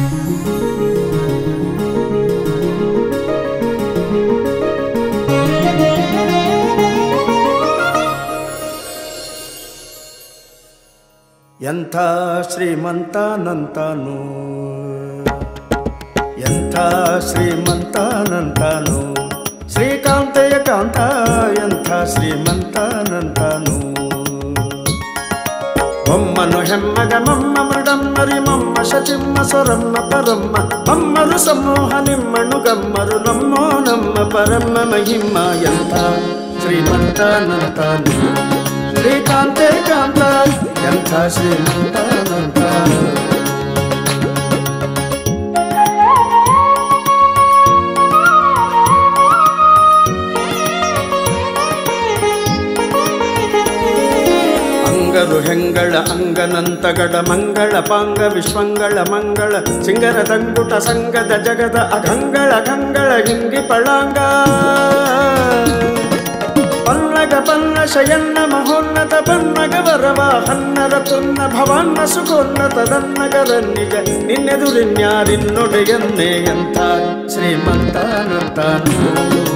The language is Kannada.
ಎಂಥ ಶ್ರೀಮಂತನಂತಾನು ಎಂಥ ಶ್ರೀಮಂತನಂತಾನು ಶ್ರೀಕಾಂತಯ ಕಾಂತ ಎಂಥ ಶ್ರೀಮಂತನಂತಾನು ಬೊಮ್ಮನು ಹೆಮ್ಮಗ ಮಮ್ಮ ಮೃಡಮ್ಮರಿ ಮಮ್ಮ ಶಚಿಮ್ಮ ಸೊರಮ್ಮ ಪರಮ್ಮ ಮಮ್ಮರು ಸಮೂಹ ನಿಮ್ಮಣ್ಣು ಗಮ್ಮರು ನಮ್ಮೋ ನಮ್ಮ ಪರಮ್ಮ ಮಹಿಮ್ಮ ಎಂಥ ಶ್ರೀಮಂತನಂತಾನು ಶ್ರೀಕಾಂತೆ ಕಾಂತ ಎಂಥ ಶ್ರೀಮಂತನಂತಾನು ಅಂಗರು ಹೆಂಗಳ ಅಂಗನಂತಗಡ ಮಂಗಳ ಪಾಂಗ ವಿಶ್ವಂಗಳ ಮಂಗಳ ಸಿಂಗರ ತಂಗುಟ ಸಂಗದ ಜಗದ ಅಗಂಗಳ ಗಂಗಳ ಹಿಂಗಿ ಪಳಾಂಗ ಪನ್ನಗ ಪನ್ನ ಶಯನ್ನ ಮಹೋನ್ನತ ಪನ್ನಗ ವರವ ಹನ್ನರ ತುನ್ನ ಭವಾನ್ನ ಸುಖೋನ್ನತ ದನ್ನಗರನ್ನಿಗ ನಿನ್ನೆದುರಿನ್ಯಾರಿನ್ನೊಡೆಯನ್ನೇ ಎಂಥ ಶ್ರೀಮಂತನಂತಾನು